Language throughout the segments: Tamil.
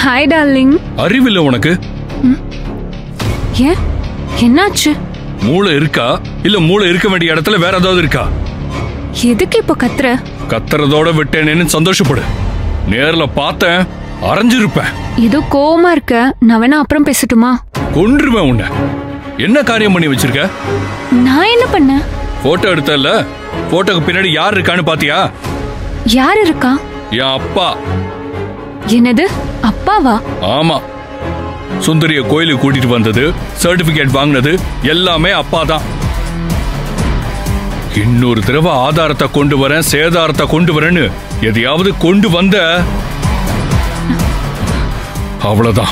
ஹாய் டார்லிங் அறிவில்லை உனக்கு ஏன் என்னாச்சு மூளை இருக்கா இல்ல மூளை இருக்க வேண்டிய இடத்துல வேற ஏதாவது இருக்கா எதுக்கு இப்போ கத்துற கத்துறதோட விட்டேனேன்னு சந்தோஷப்படு நேர்ல பார்த்தேன் அரைஞ்சிருப்பேன் ஏதோ கோவமா இருக்க நான் வேணா அப்புறம் பேசட்டுமா கொன்றுவேன் உன்னை என்ன காரியம் பண்ணி வச்சிருக்க நான் என்ன பண்ணேன் போட்டோ எடுத்தல்ல போட்டோக்கு பின்னாடி யார் இருக்கான்னு பாத்தியா யார் இருக்கா என் அப்பா என்னது அப்பாவா ஆமா சுந்தரிய கோயிலுக்கு கூட்டிட்டு வந்தது சர்டிபிகேட் வாங்கினது எல்லாமே அப்பா தான் இன்னொரு தடவை ஆதாரத்தை கொண்டு வரேன் சேதாரத்தை கொண்டு வரேன்னு எதையாவது கொண்டு வந்த அவ்வளவுதான்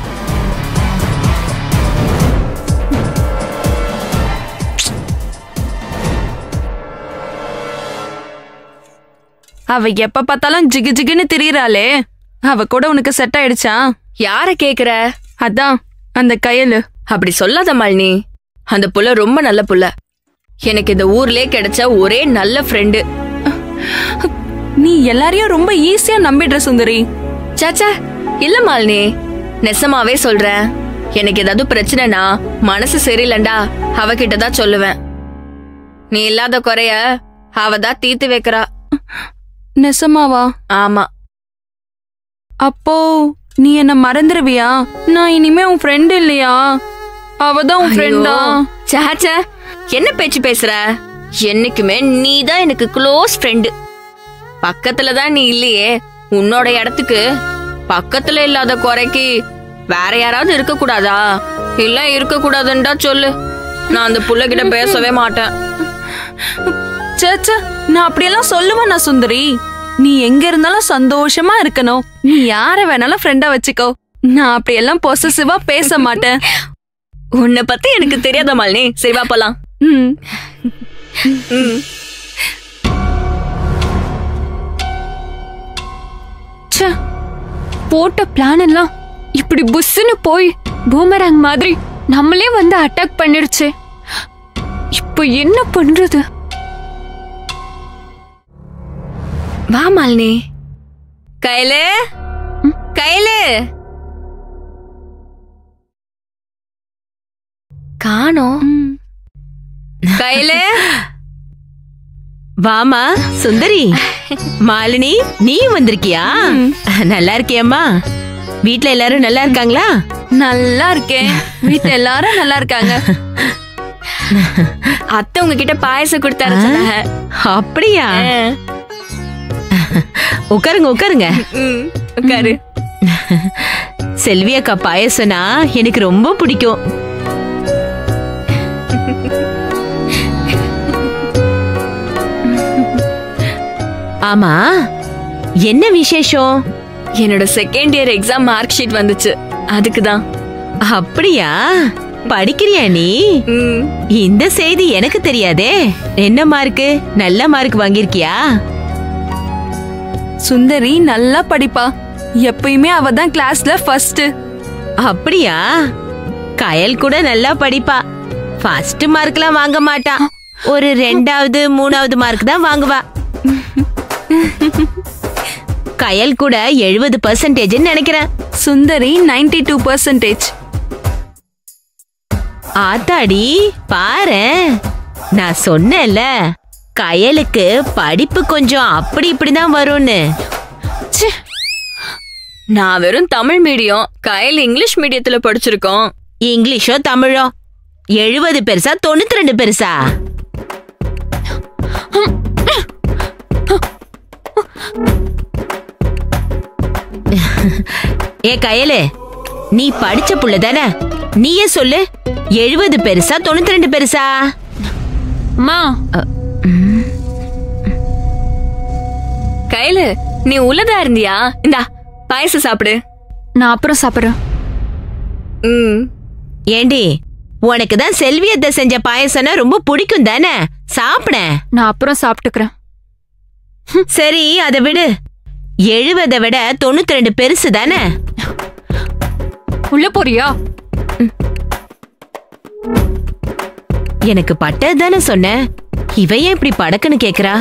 அவ எப்ப பார்த்தாலும் ஜிகு ஜிகுன்னு திரியறாளே அவ கூட உனக்கு செட் ஆயிடுச்சா யார கேக்குற அதான் அந்த கையலு அப்படி சொல்லாத மாலினி அந்த புள்ள ரொம்ப நல்ல புள்ள எனக்கு இந்த ஊர்லயே கிடைச்ச ஒரே நல்ல ஃப்ரெண்டு நீ எல்லாரையும் ரொம்ப ஈஸியா நம்பிடுற சுந்தரி சாச்சா இல்ல மாலினி நெசமாவே சொல்றேன் எனக்கு ஏதாவது பிரச்சனைனா மனசு சரியில்லண்டா அவகிட்ட தான் சொல்லுவேன் நீ இல்லாத குறைய அவ தான் தீர்த்து வைக்கிறா நெசமாவா ஆமா அப்போ நீ என்ன மறந்துருவியா நான் இனிமே உன் ஃப்ரெண்ட் இல்லையா அவதான் உன் ஃப்ரெண்டா சாச்சா என்ன பேச்சு பேசுற என்னைக்குமே நீ தான் எனக்கு க்ளோஸ் ஃப்ரெண்டு பக்கத்துல தான் நீ இல்லையே உன்னோட இடத்துக்கு பக்கத்துல இல்லாத குறைக்கு வேற யாராவது இருக்க கூடாதா இல்ல இருக்க கூடாதுன்றா சொல்லு நான் அந்த புள்ள கிட்ட பேசவே மாட்டேன் சேச்சா நான் அப்படியெல்லாம் சொல்லுவேனா சுந்தரி நீ எங்க இருந்தாலும் சந்தோஷமா இருக்கணும் நீ யார வேணாலும் ஃப்ரெண்டா வச்சுக்கோ நான் அப்படியெல்லாம் பொசசிவா பேச மாட்டேன் உன்னை பத்தி எனக்கு தெரியாத மாலினி சரி வா போலாம் ம் ச்சே போட்ட பிளான் எல்லாம் இப்படி புஸ்ஸுன்னு போய் பூமராங் மாதிரி நம்மளே வந்து அட்டாக் பண்ணிடுச்சே இப்போ என்ன பண்றது வா மாலினி கையில கையில காணோம் கையில வாமா சுந்தரி மாலினி நீ வந்திருக்கியா நல்லா இருக்கியம்மா வீட்ல எல்லாரும் நல்லா இருக்காங்களா நல்லா இருக்கேன் வீட்ல எல்லாரும் நல்லா இருக்காங்க அத்தை உங்ககிட்ட பாயசம் கொடுத்தாரு சொன்னாங்க. அப்படியா ஆ. உட்காருங்க உட்காருங்க ம், உட்காரு செல்வி அக்கா பாயசம்னா எனக்கு ரொம்ப பிடிக்கும் ஆமா என்ன விசேஷம் என்னோட second year exam mark sheet வந்துச்சு அதுக்கு தான் அப்படியா படிக்கிறியா நீ ம், இந்த செய்தி எனக்கு தெரியாதே என்ன மார்க்கு நல்ல மார்க் வாங்கியிருக்கியா சுந்தரி நல்லா படிப்பா எப்பயுமே அவ தான் கிளாஸ்ல ஃபர்ஸ்ட் அப்படியா கயல் கூட நல்லா படிப்பா ஃபர்ஸ்ட் மார்க்லாம் வாங்க மாட்டா ஒரு ரெண்டாவது மூணாவது மார்க் தான் வாங்குவா கயல் கூட எழுபது பர்சன்டேஜ் நினைக்கிறேன் சுந்தரி 92% டூ பர்சன்டேஜ் ஆத்தாடி பாரேன் நான் சொன்னேன்ல கயலுக்கு படிப்பு கொஞ்சம் அப்படி இப்படிதான் வரும்னு நான் வெறும் தமிழ் மீடியம் கையில் இங்கிலீஷ் மீடியத்துல படிச்சிருக்கோம் இங்கிலீஷோ தமிழோ எழுபது பெருசா தொண்ணூத்தி ரெண்டு பெருசா ஏ கயலு நீ படிச்ச புள்ள தானே நீயே சொல்லு எழுபது பெருசா தொண்ணூத்தி ரெண்டு பெருசா அம்மா கையில நீ உள்ளதா இருந்தியா இந்தா பாயசம் சாப்பிடு நான் அப்புறம் சாப்பிட்றேன் ம் ஏண்டி உனக்கு தான் செல்வியத்தை செஞ்ச பாயசம்னா ரொம்ப பிடிக்கும் தானே சாப்பிட நான் அப்புறம் சாப்பிட்டுக்கிறேன் சரி அதை விடு எழுவதை விட தொண்ணூத்தி ரெண்டு பெருசு தானே உள்ள போறியா எனக்கு பட்டது தானே சொன்னேன் இவ ஏன் இப்படி படக்குன்னு கேக்குறா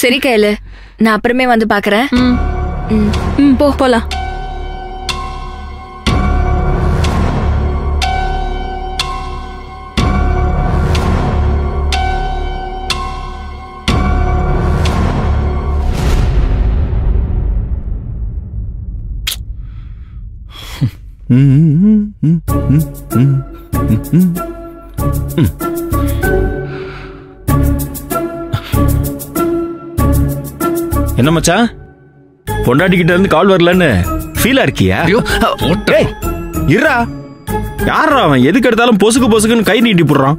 சரி கையில நான் அப்புறமே வந்து பாக்குறேன் ம் ம் போ போலாம் என்ன மச்சான் பொண்டாட்டிக்கிட்ட இருந்து கால் வரலன்னு ஃபீலா இருக்கியா ஐயோ, போட்டா. ஏய், இருடா யாரா அவன் எதுக்கு எடுத்தாலும் பொசுக்கு பொசுக்குன்னு கை நீட்டி போடுறான்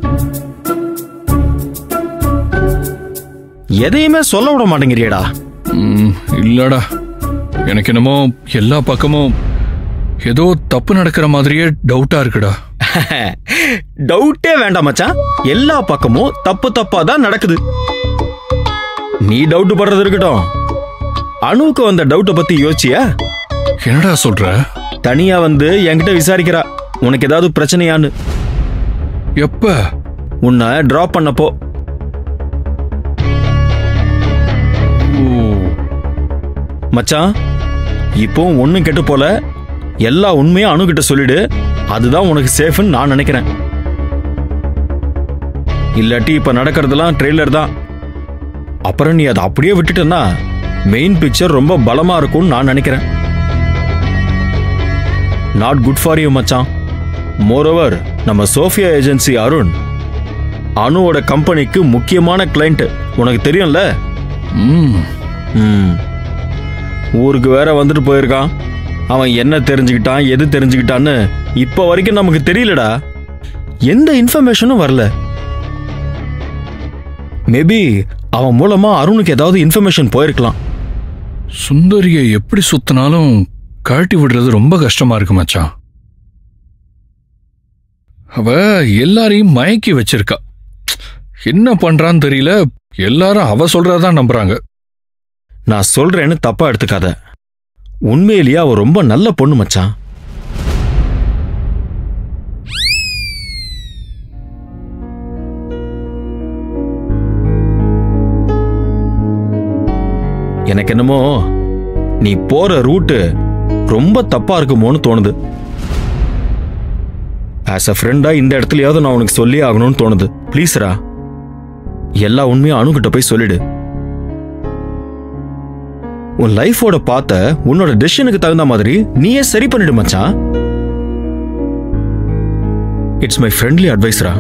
எதையுமே சொல்ல விட மாட்டேங்கிறியடா ம், இல்லடா எனக்கு என்னமோ எல்லா பக்கமும் ஏதோ தப்பு நடக்கிற மாதிரியே டவுட்டா இருக்குடா டவுட்டே வேண்டாம் மச்சான் எல்லா பக்கமும் தப்பு தப்பா தான் நடக்குது நீ டவுட் படுறது இருக்கட்டும் அணுவுக்கு வந்த டவுட்டை பத்தி யோசிச்சியா என்னடா சொல்ற தனியா வந்து என்கிட்ட விசாரிக்கிறா உனக்கு ஏதாவது பிரச்சனையான்னு எப்ப உன்னை டிராப் பண்ணப்போ ஓ, மச்சான் இப்போ ஒண்ணும் கெட்டு போல எல்லா உண்மையும் அணுகிட்ட சொல்லிடு அதுதான் உனக்கு சேஃப்னு நான் நினைக்கிறேன் இல்லாட்டி இப்ப நடக்கிறதெல்லாம் ட்ரெய்லர் தான் அப்புறம் நீ அதை அப்படியே விட்டுட்டேன்னா மெயின் பிக்சர் ரொம்ப பலமா இருக்கும்னு நான் நினைக்கிறேன் நாட் குட் ஃபார் யூ மச்சான் மோரோவர் நம்ம சோஃபியா ஏஜென்சி அருண் அணுவோட கம்பெனிக்கு முக்கியமான கிளைண்ட் உனக்கு தெரியும்ல ம், ம் ஊருக்கு வேற வந்துட்டு போயிருக்கான் அவன் என்ன தெரிஞ்சுக்கிட்டான் எது தெரிஞ்சுக்கிட்டான்னு இப்போ வரைக்கும் நமக்கு தெரியலடா எந்த இன்ஃபர்மேஷனும் வரல மேபி அவன் மூலமா அருணுக்கு ஏதாவது இன்ஃபர்மேஷன் போயிருக்கலாம் சுந்தரிய எப்படி சுத்தினாலும் கழட்டி விடுறது ரொம்ப கஷ்டமா இருக்கு மச்சான் அவ எல்லாரையும் மயக்கி வச்சிருக்கா என்ன பண்றான்னு தெரியல எல்லாரும் அவ சொல்றதான் நம்புறாங்க நான் சொல்றேன்னு தப்பா எடுத்துக்காத உண்மையிலேயே அவ ரொம்ப நல்ல பொண்ணு மச்சான் எனக்கு என்னமோ நீ போற ரூட்டு ரொம்ப தப்பா இருக்குமோன்னு தோணுது ஆஸ் அ ஃப்ரெண்டா இந்த இடத்துலயாவது நான் உனக்கு சொல்லி ஆகணும்னு தோணுது ப்ளீஸ்ரா எல்லா உண்மையும் அணுகிட்ட போய் சொல்லிடு உன் லைஃபோட பாத்த உன்னோட டெசிஷனுக்கு தகுந்த மாதிரி நீயே சரி பண்ணிடு மச்சான் இட்ஸ் மை ஃப்ரெண்ட்லி அட்வைஸ்ரா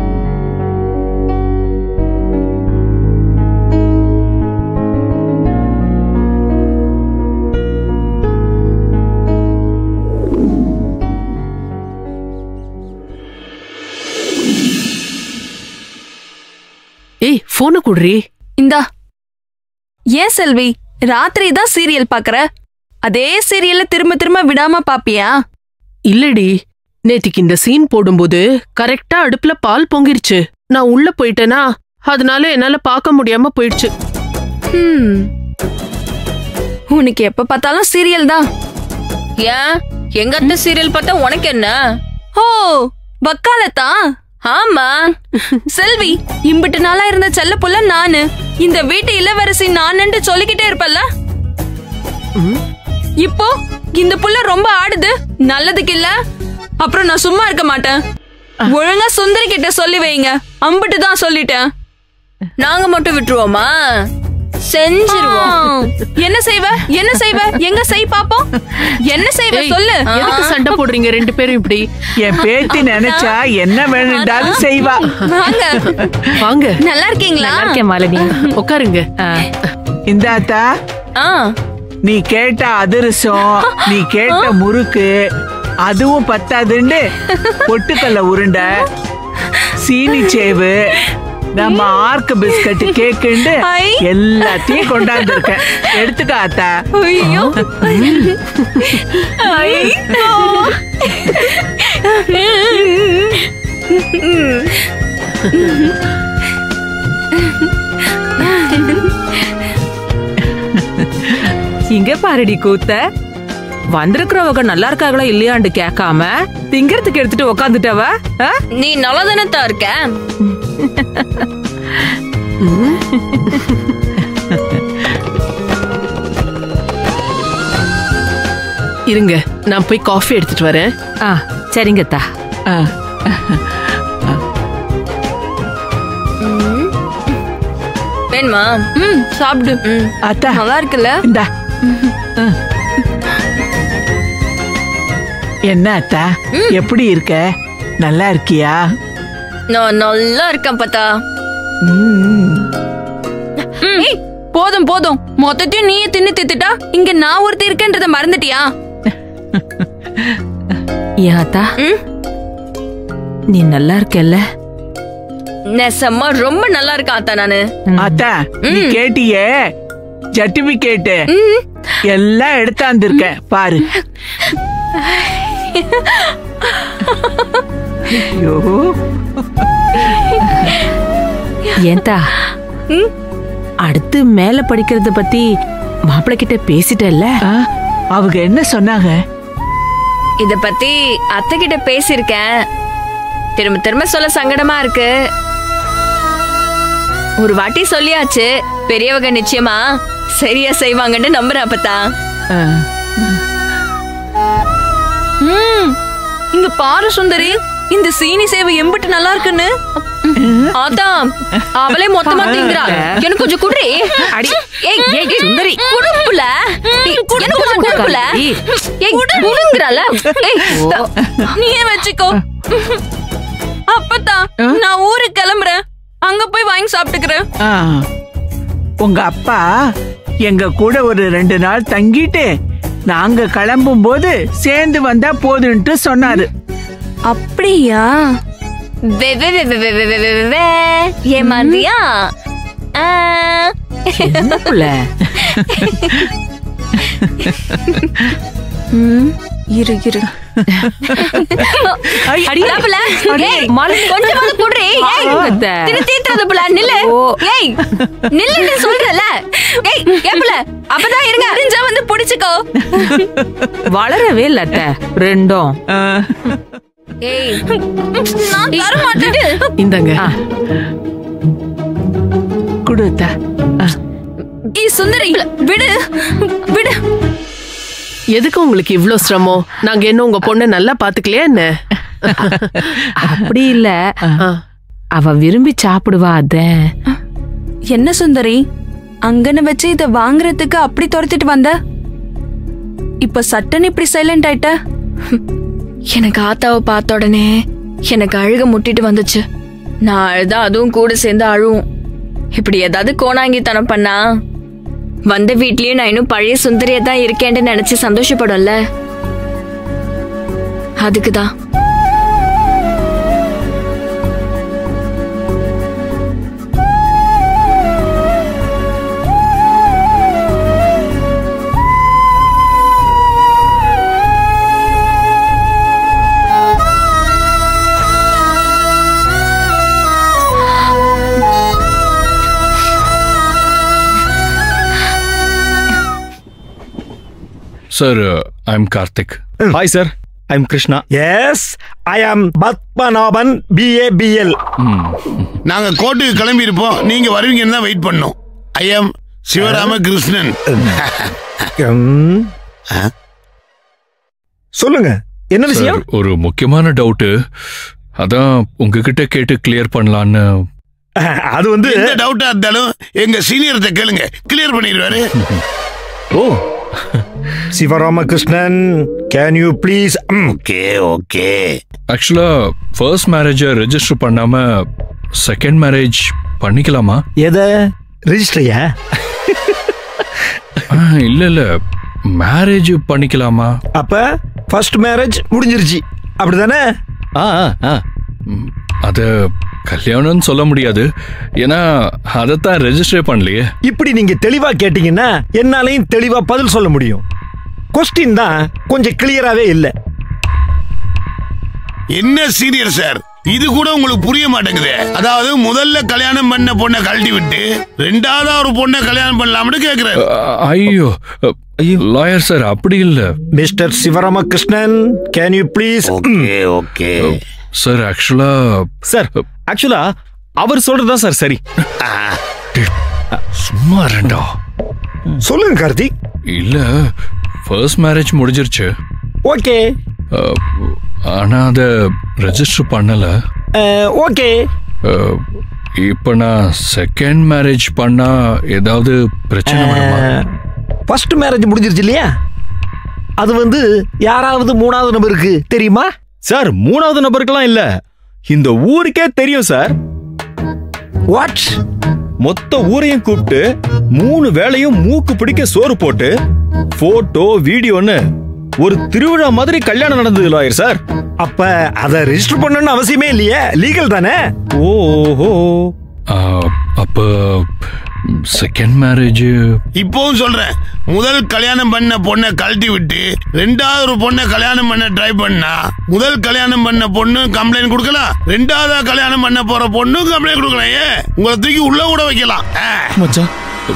ஏய் போன குடுறி இந்தா ஏன் செல்வி ராத்திரி தான் சீரியல் பாக்குற அதே சீரியல்ல திரும்ப திரும்ப விடாம பாப்பியா இல்லடி நேத்திக்கு இந்த சீன் போடும்போது கரெக்டா அடுப்புல பால் பொங்கிருச்சு நான் உள்ள போயிட்டேனா அதனால என்னால பார்க்க முடியாம போயிடுச்சு ஹம். உனக்கு எப்ப பார்த்தாலும் சீரியல் தான் ஏன் எங்க அத்தை சீரியல் பார்த்தா உனக்கு என்ன ஓ வக்காலத்தா ஆமா செல்வி இம்பிட்டு நாளா இருந்த செல்ல புள்ள நானு இந்த வீட்டு இளவரசி நானுன்னு சொல்லிக்கிட்டே இருப்பல்ல இப்போ இந்த புள்ள ரொம்ப ஆடுது நல்லதுக்கு இல்ல அப்புறம் நான் சும்மா இருக்க மாட்டேன் ஒழுங்கா சுந்தரி கிட்ட சொல்லி வைங்க அம்பிட்டு தான் சொல்லிட்டேன் நாங்க மட்டும் விட்டுருவோமா செஞ்சிருவோம் ஆ, என்ன செய்வ என்ன செய்வ எங்க செய் பாப்போம் என்ன செய்வ ஏய், சொல்லு எதுக்கு சண்டை போடுறீங்க ரெண்டு பேரும் இப்படி என் பேத்தி நினைச்சா என்ன வேணும்னாலும் செய்வா வாங்க வாங்க நல்லா இருக்கீங்களா இருக்கேன் மாலினி உட்காருங்க இந்தாத்தா ஆ நீ கேட்ட அதிரசம் நீ கேட்ட முறுக்கு அதுவும் பத்தாதுண்டு பொட்டுக்கல்ல உருண்டை சீனி சேவு நம்ம ஆர்க் பிஸ்கட் கேக்குண்டு ஐ. எல்லாத்தையும் கொண்டாந்துருக்கேன் எடுத்துக்க ஆத்தா ஐயோ இங்க பாருடி கூத்த வந்திருக்கிறவங்க நல்லா இருக்காங்களா இல்லையான்னு கேட்காம திங்கறதுக்கு எடுத்துட்டு உக்காந்துட்டவ ஆ? நீ நல்லதானத்தா இருக்க இருங்க நான் போய் காஃபி எடுத்துட்டு வரேன் ஆ சரிங்க அத்தா ஆ. வேணுமா ம் சாப்பிடு ம் அத்தா நல்லா இருக்குல்ல இந்தா என்ன அத்தா எப்படி இருக்க நல்லா இருக்கியா நான் நல்லா இருக்கேன் பார்த்தா ம். ம், போதும் போதும் மொத்தத்தையும் நீயே தின்னு தித்துட்டா இங்க நான் ஒருத்தி இருக்கேன்றத மறந்துட்டியா ஏன் அத்தா ம்? நீ நல்லா இருக்கல்ல நெசமா ரொம்ப நல்லா இருக்கேன் அத்தா நானு அத்தா நீ கேட்டியே சர்டிபிகேட் எல்லாம் எடுத்தாந்துருக்க பாரு ஐயோ ஏன்தா அடுத்து மேல படிக்கிறத பத்தி மாப்பிள்ளை கிட்ட பேசிட்டல்ல ஆ, அவங்க என்ன சொன்னாங்க இத பத்தி அத்தை கிட்ட பேசியிருக்கேன் திரும்ப திரும்ப சொல்ல சங்கடமா இருக்கு ஒரு வாட்டி சொல்லியாச்சு பெரியவங்க நிச்சயமா சரியா செய்வாங்கன்னு நம்புறேன் அப்பத்தா ஆ, ம் இங்க பாரு சுந்தரி இந்த சீனி சேவை எம்பிட்டு நல்லா இருக்குன்னு அதான் அவளே மொத்தமா திங்குறா எனக்கு கொஞ்சம் குடுறி அடி. ஏய் ஏய், சுந்தரி. குடுப்புல ஏய், எனக்கு கொஞ்சம் குடுப்புல ஏய். ஏய் குடுங்கறல ஏய் நீயே வச்சுக்கோ அப்பத்தா நான் ஊருக்கு கிளம்புறேன் அங்க போய் வாங்கி சாப்பிட்டுக்கிறேன் ஆ. உங்க அப்பா எங்க கூட ஒரு ரெண்டு நாள் தங்கிட்டு நாங்க கிளம்பும் போது சேர்ந்து வந்தா போதுன்ட்டு சொன்னாரு அப்படியா வே வே வே வே வே வே வே வே வே வே ஏமாந்தியா ஆ. என்ன புள்ள ம் இரு இரு அடி. லாப்புல, ஏய், மலை. கொஞ்சமாவது குடுறி. ஏய், அத்தை. திரு தீர்த்தாத புள்ள, நில்லு. ஏய், நில்லுன்னு சொல்றேன்ல. ஏய், ஏன் புள்ள, அப்பதான் இருங்க. தெரிஞ்சா வந்து புடிச்சுக்கோ வளரவே இல்ல அத்தை ரெண்டும் ஆ. ஏய், நான் தர மாட்டேன் இந்தாங்க ஆ. குடு அத்தா. ஆ. ஏய் சுந்தரி விடு விடு எதுக்கு உங்களுக்கு இவ்ளோ சிரமம் நாங்க என்ன உங்க பொண்ணை நல்லா பாத்துக்கலையா என்ன அப்படி இல்ல ஆ. அவ விரும்பி சாப்பிடுவா அத என்ன சுந்தரி அங்கன வச்சு இத வாங்குறதுக்கு அப்படி துரத்திட்டு வந்த இப்ப சட்டன் இப்படி சைலண்ட் ஆயிட்ட எனக்கு ஆத்தாவை பார்த்த உடனே எனக்கு அழுக முட்டிட்டு வந்துச்சு நான் அழுதா அதுவும் கூட சேர்ந்து அழுவும் இப்படி ஏதாவது கோணாங்கித்தனம் பண்ணா வந்த வீட்லயும் நான் இன்னும் பழைய சுந்தரியா தான் இருக்கேன்னு நினைச்சு சந்தோஷப்படும்ல அதுக்குதான் sir I am Karthik hi sir I am Krishna yes I am Padmanabhan BA PL ம் நாங்க கோர்ட்டுக்கு கிளம்பி இருப்போம் நீங்க வருவீங்கன்னு தான் வெயிட் பண்ணோம் ஐ எம் சிவராம கிருஷ்ணன் சொல்லுங்க என்ன விஷயம் சார் ஒரு முக்கியமான டவுட்டு அதான் உங்ககிட்ட கேட்டு கிளியர் பண்ணலான்னு அது வந்து எந்த டவுட்டா இருந்தாலும் எங்க சீனியர்கிட்ட கேளுங்க கிளியர் பண்ணிடுவாரு oh Sivaramakrishnan can you please okay okay actually first மேரேஜை ரெஜிஸ்டர் பண்ணாம செகண்ட் மேரேஜ் பண்ணிக்கலாமா எதை ரெஜிஸ்டரையா ஆ, இல்ல இல்ல மேரேஜ் பண்ணிக்கலாமா அப்ப ஃபர்ஸ்ட் மேரேஜ் முடிஞ்சிருச்சு அப்படிதானே ஆ ஆ, ஆ ம், அத கல்யாணம்னு சொல்ல முடியாது ஏன்னா அதைத்தான் ரெஜிஸ்டர் பண்ணலையே இப்படி நீங்க தெளிவா கேட்டீங்கன்னா என்னாலையும் தெளிவா பதில் சொல்ல முடியும் கொஸ்டின் தான் கொஞ்சம் கிளியராவே இல்ல என்ன சீனியர் சார் இது கூட உங்களுக்கு புரிய மாட்டேங்குது அதாவது முதல்ல கல்யாணம் பண்ண பொண்ணை கழட்டி விட்டு ரெண்டாவதா ஒரு பொண்ணை கல்யாணம் பண்ணலாம்னு கேக்குறாரு அ, ஐயோ ஐயோ லாயர் சார் அப்படி இல்ல mister Sivaramakrishnan can you please okay okay sir actually sir actually அவர் சொல்றதுதான் சார் சரி சும்மா ரெண்டா சொல்லுங்க கார்த்திக் இல்ல ஃபர்ஸ்ட் மேரேஜ் முடிஞ்சிருச்சு ஓகே அஹ், ஆனா அத ரெஜிஸ்டர் பண்ணல ஓகே அஹ், இப்ப நான் செகண்ட் மேரேஜ் பண்ணா ஏதாவது பிரச்சனை வருமா ஃபர்ஸ்ட் மேரேஜ் முடிஞ்சிருச்சு இல்லையா அது வந்து யாராவது மூணாவது நபருக்கு தெரியுமா சார் மூணாவது நபருக்கெல்லாம் இல்ல இந்த ஊருக்கே தெரியும் சார் வாட் மொத்த ஊரையும் கூப்பிட்டு மூணு வேளையும் மூக்கு பிடிக்க சோறு போட்டு போட்டோ வீடியோன்னு ஒரு திருவிழா மாதிரி கல்யாணம் நடந்தது லாயர் சார் அப்ப அத ரெஜிஸ்டர் பண்ணணும்னு அவசியமே இல்லையே லீகல் தானே ஓஹோ அஹ், அப்ப செகண்ட் மேரேஜ் இப்பவும் சொல்றேன் முதல் கல்யாணம் பண்ண பொண்ணை கழட்டி விட்டு ரெண்டாவது ஒரு பொண்ணை கல்யாணம் பண்ண ட்ரை பண்ணா முதல் கல்யாணம் பண்ண பொண்ணு கம்ப்ளைண்ட் கொடுக்கலாம் ரெண்டாவதா கல்யாணம் பண்ண போற பொண்ணு கம்ப்ளைண்ட் கொடுக்கலாம் ஏன் உங்களை தூக்கி உள்ள கூட வைக்கலாம் ஆ. மச்சான்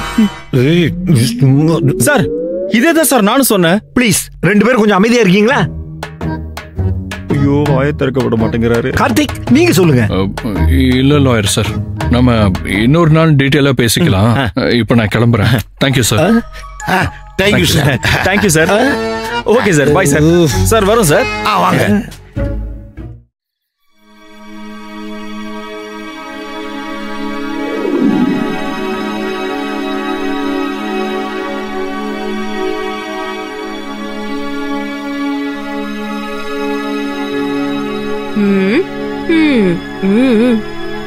சார் இதே தான் சார் நானும் சொன்னேன் ப்ளீஸ் ரெண்டு பேரும் கொஞ்சம் அமைதியா இருக்கீங்களா ஐயோ வாயை திறக்க விட மாட்டேங்கிறாரு கார்த்திக் நீங்க சொல்லுங்க இல்ல லாயர் சார் நம்ம இன்னொரு நாள் டீட்டெயிலா பேசிக்கலாம் இப்ப நான் கிளம்புறேன் thank you sir thank you sir thank you sir okay sir bye sir sir வரும் சார் ஆ வாங்க ம், ம், ம்.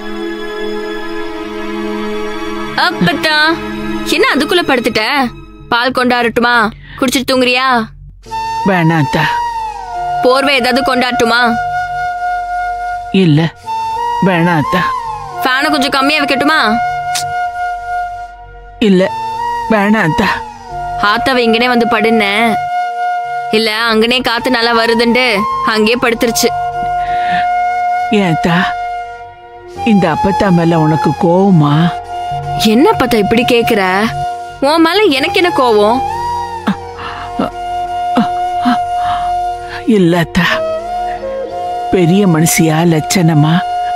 அப்பத்தா என்ன அதுக்குள்ள படுத்துட்ட பால் கொண்டாடட்டுமா குடிச்சிட்டு தூங்குறியா வேணாத்தா போர்வை ஏதாவது கொண்டாடட்டுமா இல்ல வேணாத்தா ஃபேனை கொஞ்சம் கம்மியா வைக்கட்டுமா இல்ல வேணாத்தா ஆத்தாவை இங்கனே வந்து படுன இல்ல அங்கனே காத்து நல்லா வருதுண்டு அங்கேயே படுத்துருச்சு ஏத்தா இந்த அப்பத்தா மேல உனக்கு கோவமா என்ன பார்த்தா இப்படி கேக்குற உன் மேல எனக்கு என்ன கோவம் இல்லத்தா பெரிய மனுஷியா லட்சணமா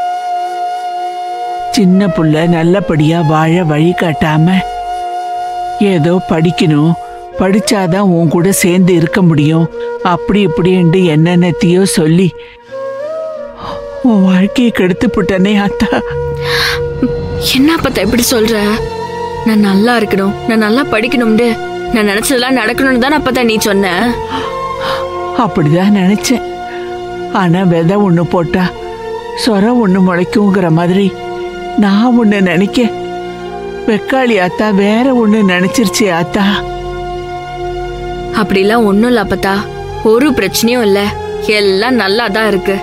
சின்ன புள்ள நல்லபடியா வாழ வழி காட்டாம ஏதோ படிக்கணும் படிச்சாதான் உன் கூட சேர்ந்து இருக்க முடியும் அப்படி இப்படின்ட்டு என்னென்னத்தையோ சொல்லி உன் வாழ்க்கையை கெடுத்து புட்டனே அத்தா என்ன பார்த்தா இப்படி சொல்ற நான் நல்லா இருக்கணும் நான் நல்லா படிக்கணும்னு நான் நினைச்சதெல்லாம் நடக்கணும்னு தான் அப்பதான் நீ சொன்ன அப்படிதான் நினைச்சேன் ஆனா விதை ஒண்ணு போட்டா சொர ஒண்ணு முளைக்குங்கிற மாதிரி நான் ஒண்ணு நினைக்க வெக்காளி ஆத்தா வேற ஒண்ணு நினைச்சிருச்சு ஆத்தா அப்படிலாம் ஒண்ணும் இல்ல அப்பத்தா ஒரு பிரச்சனையும் இல்ல எல்லாம் நல்லா தான் இருக்கு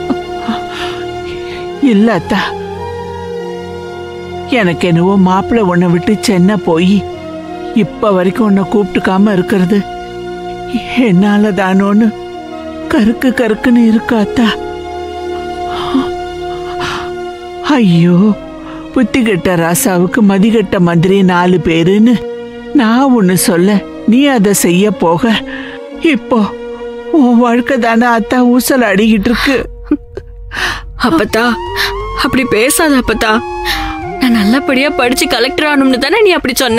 இல்ல அத்தா எனக்கு என்னவோ மாப்பிள்ளை உன்னை விட்டு சென்னை போய் இப்ப வரைக்கும் உன்னை கூப்பிட்டுக்காம இருக்கிறது என்னால தானோன்னு கருக்கு கருக்குன்னு இருக்கா அத்தா ஐயோ புத்திகெட்ட ராசாவுக்கு மதிகெட்ட மந்திரி நாலு பேருன்னு நான் ஒன்னு சொல்ல நீ அதை செய்ய போக இப்போ உன் வாழ்க்கை தானே அத்தா ஊசல் அடிக்கிட்டு இருக்கு அப்பத்தா அப்படி பேசாத அப்பத்தா நான் நல்லபடியா படிச்சு கலெக்டர் ஆகணும்னு தானே நீ அப்படி சொன்ன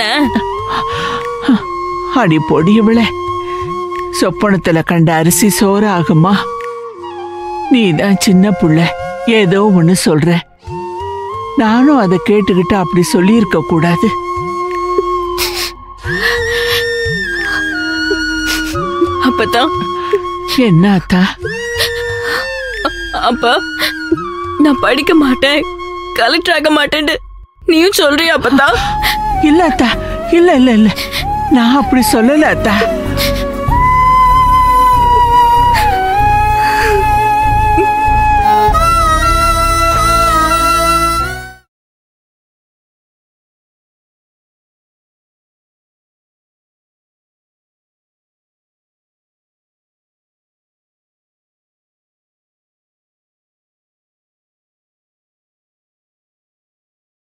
அடி பொடி இவள சொப்பனத்துல கண்ட அரிசி சோறு ஆகுமா நீதான் சின்ன புள்ள ஏதோ ஒண்ணு சொல்ற நானும் அதை கேட்டுக்கிட்டு அப்படி சொல்லியிருக்க கூடாது அப்பத்தா என்ன அத்தா அப்பா நான் படிக்க மாட்டேன் கலெக்டர் ஆக மாட்டேன்னு நீயும் சொல்றியா அப்பத்தா இல்ல அத்தா இல்ல இல்ல இல்ல நான் அப்படி சொல்லல அத்தா